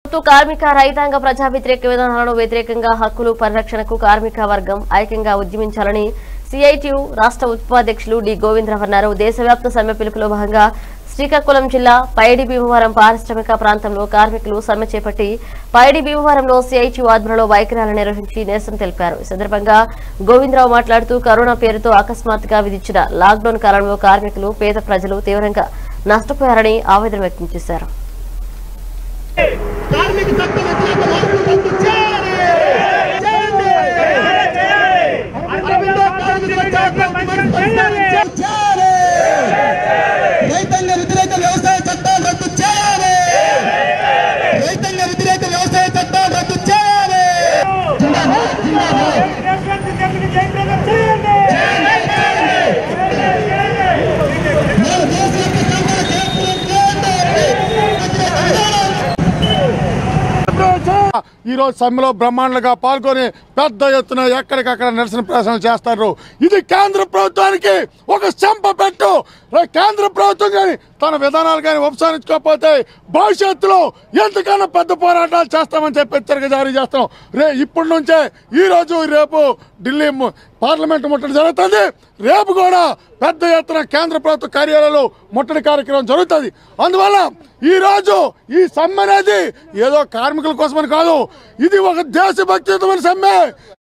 ప్రభుత్వ కార్మిక రైతాంగ ప్రజా వ్యతిరేక విధానాలను వ్యతిరేకంగా హక్కులు పరిరక్షణకు కార్మిక వర్గం ఐక్యంగా ఉద్యమించాలని సిఐటియు రాష్ట్ర ఉపాధ్యక్షులు డి గోవిందరావు అన్నారు దేశవ్యాప్త సమ్మె పిలుపులో భాగంగా శ్రీకాకుళం జిల్లా పైడి భీమవరం పారిశ్రామిక ప్రాంతంలో కార్మికులు సమ్మె చేపట్టి పైడి భీమవరంలో సిఐటియు ఆధ్వర్యంలో బైక్రాలు నిర్వహించి నిరసన తెలిపారు ఈ సందర్భంగా గోవిందరావు మాట్లాడుతూ కరోనా పేరుతో అకస్మాత్తుగా విధించిన లాక్డౌన్ కాలంలో కార్మికులు పేద ప్రజలు తీవ్రంగా నష్టపోయారని ఆవేదన వ్యక్తం చేశారు కార్మిక చట్ట వ్యతిరేక మార్పులు రద్దు చేయాలి చేయండి అరవిందో కార్మికుల చట్టాన్ని పరిష్కరించాలి. రైతాంగ వ్యతిరేక వ్యవసాయ చట్టాలు రద్దు చేయాలి రైతాంగ వ్యతిరేక వ్యవసాయ చట్టాలు రద్దు చేయాలి జిందాబాద్, జిందాబాద్. మన దేశ యొక్క సంపద కేంద్రం చేయాలి. ఈ రోజు సమ్మెలో బ్రహ్మాండంగా పాల్గొని పెద్ద ఎత్తున ఎక్కడికక్కడ నిరసన ప్రదర్శనలు చేస్తారు ఇది కేంద్ర ప్రభుత్వానికి ఒక చెంప పెట్టు రే- కేంద్ర ప్రభుత్వం కానీ తన విధానాలు కానీ ఉపసంహరించుకోకపోతే భవిష్యత్తులో ఎంతకన్నా పెద్ద పోరాటాలు చేస్తామని చెప్పి హెచ్చరిక జారీ చేస్తాం రే ఇప్పటి నుంచే ఈ రోజు రేపు ఢిల్లీ ము- పార్లమెంట్ ముట్టడి జరుగుతుంది రేపు కూడా పెద్ద ఎత్తున కేంద్ర ప్రభుత్వ కార్యాలయాలు ముట్టడి కార్యక్రమం జరుగుతుంది అందువల్ల ఈ రోజు ఈ సమ్మె అనేది ఏదో కార్మికుల కోసమని కాదు ఇది ఒక దేశభక్తియుతమైన సమ్మె